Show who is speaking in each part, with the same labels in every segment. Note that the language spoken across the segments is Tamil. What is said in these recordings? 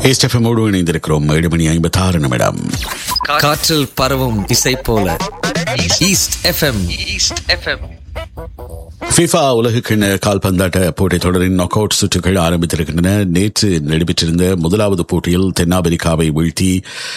Speaker 1: ஏஸ்டெஃபமோடு இணைந்திருக்கிறோம் ஏழு மணி ஐம்பத்தி ஆறு நிமிடம்
Speaker 2: காற்றில் பரவும் இசை போல east FM east FM
Speaker 1: FIFA உலகக்கிண்ண கால்பந்தாட்ட போட்டித் தொடரின் நாக் அவுட் சுற்றுகள் ஆரம்பித்திருக்கின்றன நேற்று நடைபெற்றிருந்த முதலாவது போட்டியில் தென்னாப்பிரிக்காவை வீழ்த்தி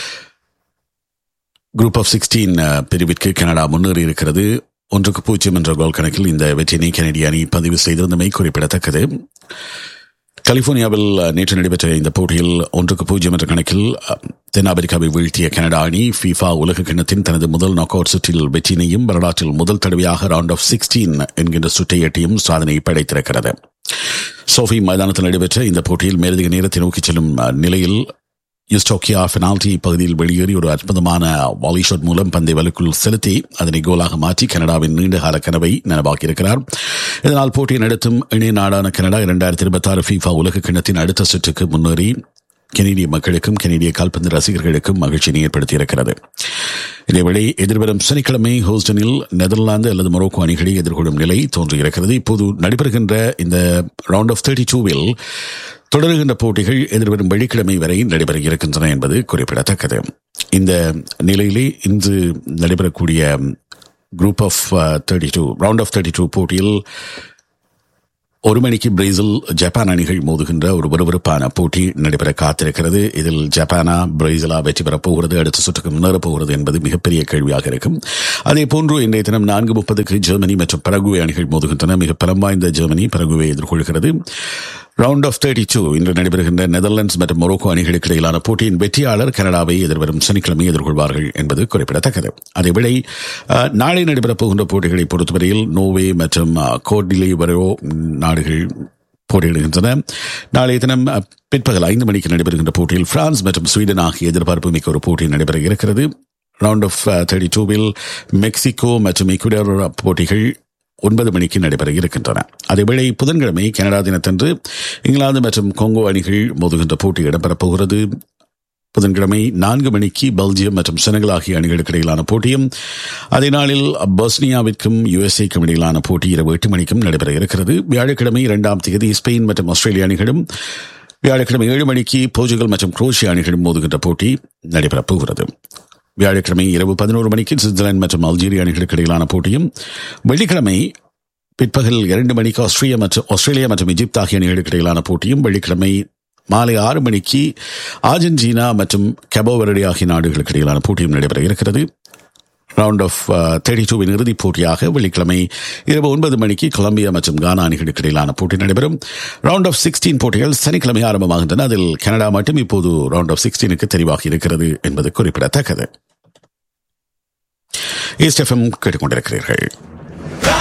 Speaker 1: குரூப் ஆஃப் சிக்ஸ்டீன் பிரிவிற்கு கனடா முன்னேறி இருக்கிறது ஒன்றுக்கு பூஜ்ஜியம் என்ற கோல் கணக்கில் இந்த வெற்றினை கனடிய அணி பதிவு செய்திருந்தமை குறிப்பிடத்தக்கது கலிபோர்னியாவில் நேற்று நடைபெற்ற இந்த போட்டியில் ஒன்றுக்கு பூஜ்ஜியம் என்ற கணக்கில் தென்னாப்பிரிக்காவை வீழ்த்திய கனடா அணி ஃபீஃபா உலக கிண்ணத்தின் தனது முதல் நாக் அவுட் சுற்றில் வெற்றினையும் வரலாற்றில் முதல் தடவையாக ரவுண்ட் ஆஃப் சிக்ஸ்டீன் என்கின்ற சுற்றை எட்டியும் சாதனை படைத்திருக்கிறது சோஃபி மைதானத்தில் நடைபெற்ற இந்த போட்டியில் மேலதிக நேரத்தை நோக்கி செல்லும் நிலையில் யூஸ்டோக்கியா பெனால்டி பகுதியில் வெளியேறி ஒரு அற்புதமான வாலி ஷாட் மூலம் பந்தை வலுக்குள் செலுத்தி அதனை கோலாக மாற்றி கனடாவின் நீண்டகால கனவை நனவாக்கியிருக்கிறார் இதனால் போட்டியை நடத்தும் இணைய நாடான கனடா இரண்டாயிரத்தி இருபத்தி ஆறு ஃபீஃபா உலக கிண்ணத்தின் அடுத்த சுற்றுக்கு முன்னேறி கெனடிய மக்களுக்கும் கெனடிய கால்பந்து ரசிகர்களுக்கும் மகிழ்ச்சியை ஏற்படுத்தியிருக்கிறது இதேவேளை எதிர்வரும் சனிக்கிழமை ஹூஸ்டனில் நெதர்லாந்து அல்லது மொரோக்கோ அணிகளை எதிர்கொள்ளும் நிலை தோன்றியிருக்கிறது இப்போது நடைபெறுகின்ற இந்த ரவுண்ட் ஆஃப் தேர்ட்டி டூவில் தொடருகின்ற போட்டிகள் எதிர்வரும் வெள்ளிக்கிழமை வரை நடைபெற இருக்கின்றன என்பது குறிப்பிடத்தக்கது இந்த நிலையிலே இன்று நடைபெறக்கூடிய group of thirty two round of thirty two போட்டியில் ஒரு மணிக்கு பிரேசில் ஜப்பான் அணிகள் மோதுகின்ற ஒரு விறுவிறுப்பான போட்டி நடைபெற காத்திருக்கிறது இதில் ஜப்பானா பிரேசிலா வெற்றி பெறப் போகிறது அடுத்த சுற்றுக்கு முன்னேறப் போகிறது என்பது மிகப்பெரிய கேள்வியாக இருக்கும் அதே போன்று இன்றைய தினம் நான்கு முப்பதுக்கு ஜெர்மனி மற்றும் பரகுவே அணிகள் மோதுகின்றன மிக பலம் வாய்ந்த ஜெர்மனி பரகுவை எதிர்கொள்கிறது ரவுண்ட் ஆஃப் தேர்ட்டி டூ இன்று நடைபெறுகின்ற நெதர்லாண்ட்ஸ் மற்றும் மொரோக்கோ அணிகளுக்கு இடையிலான போட்டியின் வெற்றியாளர் கனடாவை எதிர்வரும் சனிக்கிழமை எதிர்கொள்வார்கள் என்பது குறிப்பிடத்தக்கது அதேவேளை நாளை நடைபெறப் போகின்ற போட்டிகளை பொறுத்தவரையில் நோவே மற்றும் கோட்டிலே வரோ நாடுகள் போட்டியிடுகின்றன நாளைய தினம் பிற்பகல் ஐந்து மணிக்கு நடைபெறுகின்ற போட்டியில் பிரான்ஸ் மற்றும் ஸ்வீடன் ஆகிய எதிர்பார்ப்பு மிக்க ஒரு போட்டி நடைபெற இருக்கிறது ரவுண்ட் ஆஃப் தேர்ட்டி டூவில் மெக்சிகோ மற்றும் இக்குடர் போட்டிகள் ஒன்பது மணிக்கு நடைபெற இருக்கின்றன அதேவேளை புதன்கிழமை கனடா தினத்தன்று இங்கிலாந்து மற்றும் கொங்கோ அணிகள் மோதுகின்ற போட்டி இடம்பெறப் போகிறது புதன்கிழமை நான்கு மணிக்கு பெல்ஜியம் மற்றும் செனகல் ஆகிய அணிகளுக்கு இடையிலான போட்டியும் அதே நாளில் பஸ்னியாவிற்கும் யுஎஸ்ஏக்கும் இடையிலான போட்டி இரவு எட்டு மணிக்கும் நடைபெற இருக்கிறது வியாழக்கிழமை இரண்டாம் தேதி ஸ்பெயின் மற்றும் ஆஸ்திரேலிய அணிகளும் வியாழக்கிழமை ஏழு மணிக்கு போர்ச்சுகல் மற்றும் குரோஷியா அணிகளும் மோதுகின்ற போட்டி நடைபெறப் போகிறது வியாழக்கிழமை இரவு பதினோரு மணிக்கு சுவிட்சர்லாந்து மற்றும் அல்ஜீரியா அணிகளுக்கு இடையிலான போட்டியும் வெள்ளிக்கிழமை பிற்பகல் இரண்டு மணிக்கு ஆஸ்திரேலியா மற்றும் ஆஸ்திரேலியா மற்றும் எகிப்து ஆகிய அணிகளுக்கு இடையிலான போட்டியும் வெள்ளிக்கிழமை மாலை ஆறு மணிக்கு அர்ஜென்டினா மற்றும் கெபோவரடி ஆகிய நாடுகளுக்கு இடையிலான போட்டியும் நடைபெற இருக்கிறது ரவுண்ட் ஆஃப் தேர்ட்டி டூவின் இறுதிப் போட்டியாக வெள்ளிக்கிழமை இரவு ஒன்பது மணிக்கு கொலம்பியா மற்றும் கானா அணிகளுக்கு இடையிலான போட்டி நடைபெறும் ரவுண்ட் ஆஃப் சிக்ஸ்டீன் போட்டிகள் சனிக்கிழமை ஆரம்பமாகின்றன அதில் கனடா மட்டும் இப்போது ரவுண்ட் ஆஃப் சிக்ஸ்டீனுக்கு தெரிவாகி இருக்கிறது என்பது குறிப்பிடத்தக்கது ஈஸ்ட் எஃப்எம் கேட்டுக்கொண்டிருக்கிறீர்கள்